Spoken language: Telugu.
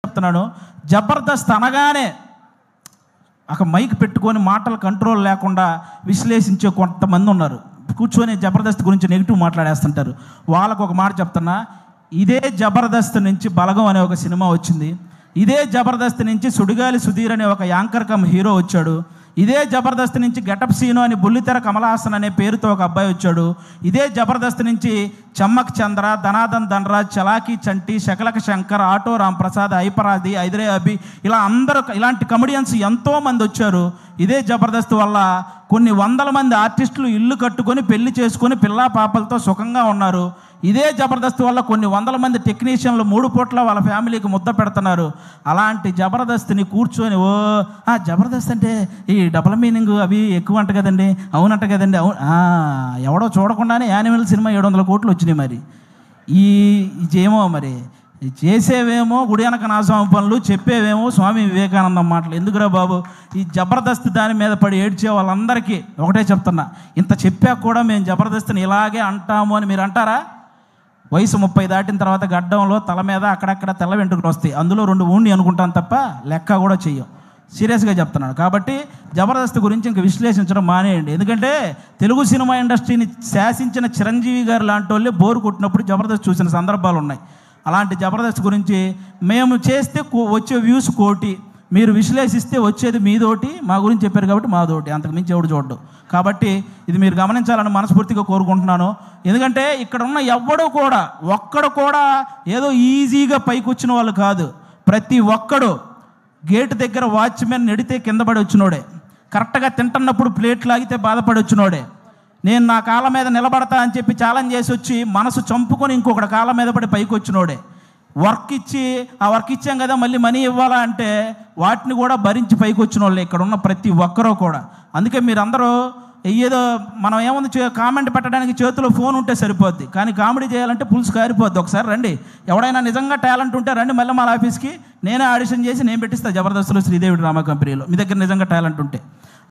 చెప్తున్నాను జబర్దస్త్ అనగానే ఒక మైక్ పెట్టుకొని మాటలు కంట్రోల్ లేకుండా విశ్లేషించే కొంతమంది ఉన్నారు కూర్చొని జబర్దస్త్ గురించి నెగిటివ్ మాట్లాడేస్తుంటారు వాళ్ళకు ఒక మాట చెప్తున్నా ఇదే జబర్దస్త్ నుంచి బలగం అనే ఒక సినిమా వచ్చింది ఇదే జబర్దస్త్ నుంచి సుడిగాలి సుధీర్ అనే ఒక యాంకర్ కమ్ హీరో వచ్చాడు ఇదే జబర్దస్త్ నుంచి గెటప్ సీను అని బుల్లితెర కమలాసన్ అనే పేరుతో ఒక అబ్బాయి వచ్చాడు ఇదే జబర్దస్త్ నుంచి చమ్మక్ చంద్ర ధనాదన్ ధనరాజ్ చలాకీ చంటి శకలక శంకర్ ఆటో రామ్ ప్రసాద్ ఐపరాది ఐదరే అభి ఇలా అందరూ ఇలాంటి కమెడియన్స్ ఎంతో మంది వచ్చారు ఇదే జబర్దస్త్ వల్ల కొన్ని వందల మంది ఆర్టిస్టులు ఇల్లు కట్టుకొని పెళ్లి చేసుకొని పిల్లా పాపలతో సుఖంగా ఉన్నారు ఇదే జబర్దస్త్ వల్ల కొన్ని వందల మంది టెక్నీషియన్లు మూడు పూట్ల వాళ్ళ ఫ్యామిలీకి ముద్ద పెడుతున్నారు అలాంటి జబర్దస్త్ని కూర్చొని ఓ ఆ, జబర్దస్త్ అంటే ఈ డబల్ మీనింగ్ అవి ఎక్కువ అంట కదండి అవునంట కదండి అవును ఆ, ఎవడో చూడకుండానే యానిమల్ సినిమా ఏడు వందల కోట్లు వచ్చినాయి మరి ఈ ఇదేమో మరి చేసేవేమో గుడి వెనక నాశనం పనులు చెప్పేవేమో స్వామి వివేకానందం మాటలు ఎందుకురా బాబు ఈ జబర్దస్త్ దాని మీద పడి ఏడ్చే వాళ్ళందరికీ ఒకటే చెప్తున్నా ఇంత చెప్పాక కూడా మేము జబర్దస్త్ని ఇలాగే అంటాము అని మీరు అంటారా వయసు ముప్పై దాటిన తర్వాత గడ్డంలో తల మీద అక్కడక్కడ తెల్ల వెంట్రుకలు వస్తాయి అందులో రెండు ఊండి అనుకుంటాం తప్ప లెక్క కూడా చెయ్యం సీరియస్గా చెప్తున్నాను కాబట్టి జబర్దస్త్ గురించి ఇంక విశ్లేషించడం మానేయండి ఎందుకంటే తెలుగు సినిమా ఇండస్ట్రీని శాసించిన చిరంజీవి గారు లాంటి వాళ్ళే బోరు కొట్టినప్పుడు జబర్దస్త్ చూసిన సందర్భాలు ఉన్నాయి అలాంటి జబర్దస్త్ గురించి మేము చేస్తే కో- వచ్చే వ్యూస్ కోటి మీరు విశ్లేషిస్తే వచ్చేది మీదోటి మా గురించి చెప్పారు కాబట్టి మాదోటి అంతకు మించి ఎవడు చూడడు కాబట్టి ఇది మీరు గమనించాలని మనస్ఫూర్తిగా కోరుకుంటున్నాను ఎందుకంటే ఇక్కడ ఉన్న ఎవ్వడు కూడా ఒక్కడు కూడా ఏదో ఈజీగా పైకి వచ్చిన వాళ్ళు కాదు ప్రతి ఒక్కడు గేట్ దగ్గర వాచ్మెన్ నెడితే కింద పడి వచ్చినోడే కరెక్ట్గా తింటున్నప్పుడు ప్లేట్ లాగితే బాధపడి వచ్చినోడే నేను నా కాళ్ళ మీద నిలబడతా అని చెప్పి ఛాలెంజ్ చేసి వచ్చి మనసు చంపుకొని ఇంకొకటి కాళ్ళ మీద పడి పైకి వచ్చినోడే వర్క్ ఇచ్చి ఆ వర్క్ ఇచ్చాం కదా మళ్ళీ మనీ ఇవ్వాలా అంటే వాటిని కూడా భరించి పైకి వచ్చిన వాళ్ళు ఇక్కడ ఉన్న ప్రతి ఒక్కరూ కూడా అందుకే మీరందరూ ఏదో మనం ఏముంది చే- కామెంట్ పెట్టడానికి చేతిలో ఫోన్ ఉంటే సరిపోద్ది కానీ కామెడీ చేయాలంటే పులుసు కారిపోద్ది ఒకసారి రండి ఎవడైనా నిజంగా టాలెంట్ ఉంటే రండి మళ్ళీ మన ఆఫీస్కి నేనే ఆడిషన్ చేసి నేను పెట్టిస్తా జబర్దస్త్లో శ్రీదేవి డ్రామా కంపెనీలో మీ దగ్గర నిజంగా టాలెంట్ ఉంటే